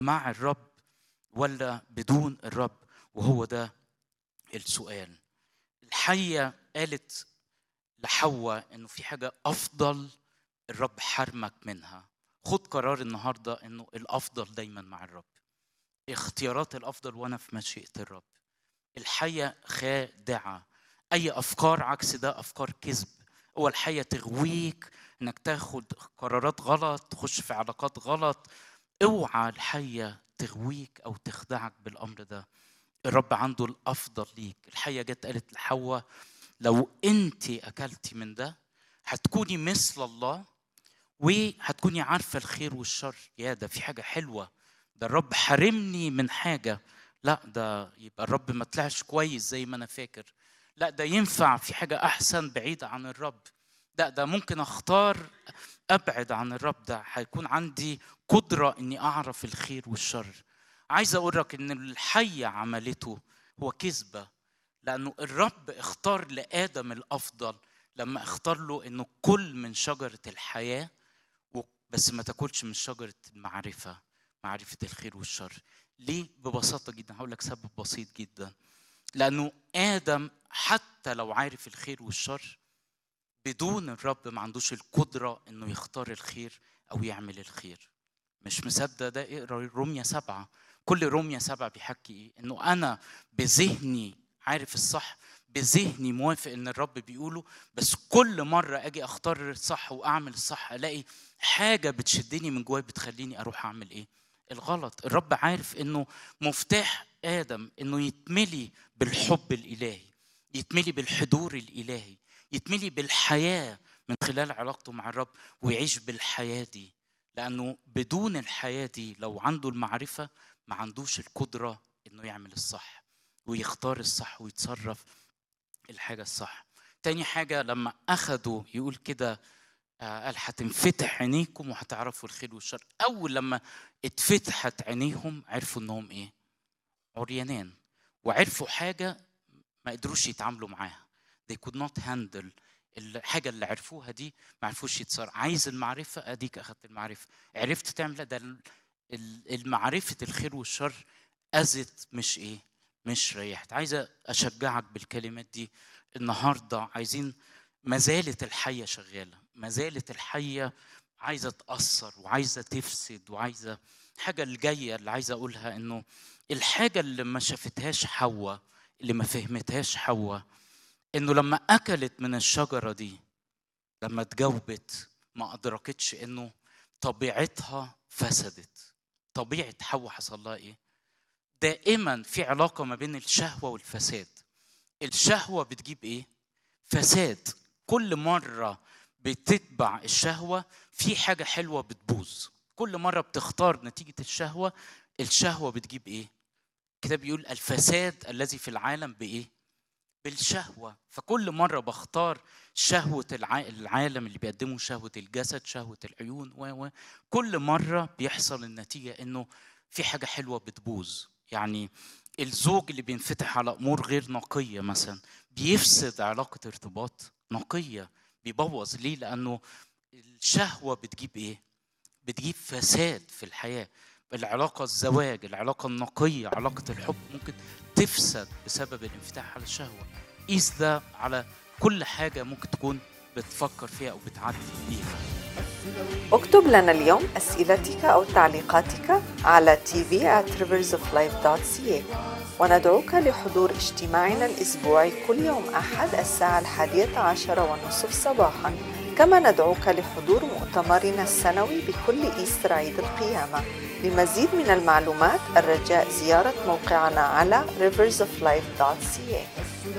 مع الرب ولا بدون الرب وهو ده السؤال الحية قالت لحواء انه في حاجة افضل الرب حرمك منها خد قرار النهاردة انه الافضل دايما مع الرب اختيارات الافضل وانا في مشيئة الرب الحية خادعة اي افكار عكس ده افكار كذب هو الحية تغويك انك تاخد قرارات غلط تخش في علاقات غلط اوعى الحية تغويك او تخدعك بالامر ده الرب عنده الافضل ليك الحية جت قالت لحواء لو انت اكلتي من ده هتكوني مثل الله وهتكوني عارفه الخير والشر يا ده في حاجه حلوه ده الرب حرمني من حاجه لا ده يبقى الرب ما طلعش كويس زي ما انا فاكر لا ده ينفع في حاجه احسن بعيده عن الرب لا ده ممكن اختار ابعد عن الرب ده هيكون عندي قدره اني اعرف الخير والشر عايز اقول لك ان الحيه عملته هو كذبه لانه الرب اختار لادم الافضل لما اختار له انه كل من شجره الحياه بس ما تاكلش من شجره المعرفه معرفه الخير والشر ليه ببساطه جدا هقول لك سبب بسيط جدا لانه ادم حتى لو عارف الخير والشر بدون الرب ما عندوش القدره انه يختار الخير او يعمل الخير مش مصدق ده اقرا روميا سبعه كل روميا سبعه بيحكي ايه انه انا بذهني عارف الصح بذهني موافق ان الرب بيقوله بس كل مره اجي اختار الصح واعمل الصح الاقي حاجه بتشدني من جوايا بتخليني اروح اعمل ايه الغلط الرب عارف انه مفتاح ادم انه يتملي بالحب الالهي يتملي بالحضور الالهي يتملي بالحياه من خلال علاقته مع الرب ويعيش بالحياه دي لانه بدون الحياه دي لو عنده المعرفه ما عندوش القدره انه يعمل الصح ويختار الصح ويتصرف الحاجة الصح تاني حاجة لما أخدوا يقول كده قال هتنفتح عينيكم وهتعرفوا الخير والشر أول لما اتفتحت عينيهم عرفوا إنهم إيه عريانين وعرفوا حاجة ما قدروش يتعاملوا معاها they could not handle الحاجة اللي عرفوها دي ما عرفوش يتصرف عايز المعرفة أديك أخدت المعرفة عرفت تعمل ده المعرفة الخير والشر أذت مش إيه مش ريحت عايزه اشجعك بالكلمات دي النهارده عايزين ما زالت الحيه شغاله ما زالت الحيه عايزه تاثر وعايزه تفسد وعايزه الحاجه الجايه اللي عايزه اقولها انه الحاجه اللي ما شافتهاش حواء اللي ما فهمتهاش حواء انه لما اكلت من الشجره دي لما اتجاوبت ما ادركتش انه طبيعتها فسدت طبيعه حواء حصل لها ايه دائما في علاقة ما بين الشهوة والفساد الشهوة بتجيب ايه؟ فساد كل مرة بتتبع الشهوة في حاجة حلوة بتبوظ كل مرة بتختار نتيجة الشهوة الشهوة بتجيب ايه؟ الكتاب بيقول الفساد الذي في العالم بايه؟ بالشهوة فكل مرة بختار شهوة العالم اللي بيقدمه شهوة الجسد شهوة العيون و كل مرة بيحصل النتيجة انه في حاجة حلوة بتبوظ يعني الزوج اللي بينفتح على امور غير نقيه مثلا بيفسد علاقه ارتباط نقيه بيبوظ ليه لانه الشهوه بتجيب ايه بتجيب فساد في الحياه العلاقة الزواج العلاقة النقية علاقة الحب ممكن تفسد بسبب الانفتاح على الشهوة قيس ده على كل حاجة ممكن تكون بتفكر فيها أو بتعدي بيها اكتب لنا اليوم أسئلتك أو تعليقاتك على tv at riversoflife.ca وندعوك لحضور اجتماعنا الأسبوعي كل يوم أحد الساعة الحادية عشر والنصف صباحا كما ندعوك لحضور مؤتمرنا السنوي بكل إيستر عيد القيامة لمزيد من المعلومات الرجاء زيارة موقعنا على riversoflife.ca